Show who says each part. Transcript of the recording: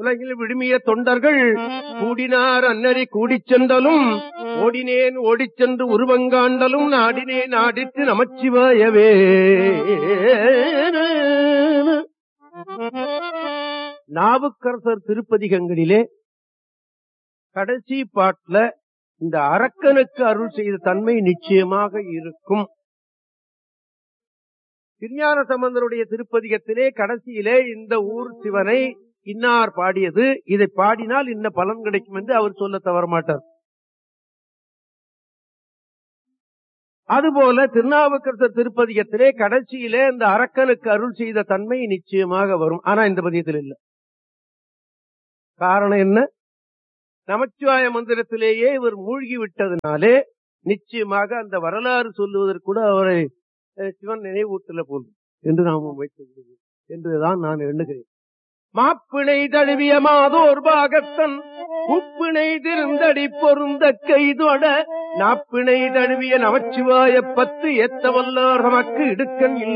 Speaker 1: உலகில் விடுமிய தொண்டர்கள் கூடினார் அன்னறி கூடிச் சென்றலும் ஓடினேன் ஓடிச் சென்று உருவங்காண்டலும் நாடினேன் நாடித்து நமச்சிவாயவே நாவுக்கரசர் திருப்பதிகங்களிலே கடைசி பாட்டுல இந்த அரக்கனுக்கு அருள் செய்த தன்மை நிச்சயமாக இருக்கும் திருஞான சம்பந்தருடைய திருப்பதிகத்திலே கடைசியிலே இந்த ஊர் சிவனை இன்னார் பாடியது இதை பாடினால் இன்ன பலன் கிடைக்கும் என்று அவர் சொல்ல தவற மாட்டார் அதுபோல திருநாவுக்கரசர் திருப்பதிகத்திலே கடைசியிலே இந்த அரக்கனுக்கு அருள் செய்த தன்மை நிச்சயமாக வரும் ஆனா இந்த பதியத்தில் இல்ல காரணம் என்ன நமச்சிவாய மந்திரத்திலேயே இவர் மூழ்கி விட்டதுனாலே நிச்சயமாக அந்த வரலாறு சொல்லுவதற்கு கூட அவரை அஹ், சிவன் நினைவூட்டல போல் என்று நாம் வைத்து என்றுதான் நான் எண்ணுகிறேன் மாப்பிணை தழுவிய மாதோர் பாகத்தன் உப்பிணை திருந்தடி பொருந்த கைதொட நாப்பிணை தழுவிய நமச்சிவாய பத்து ஏத்த வல்லார் நமக்கு இடுக்கன் இல்லை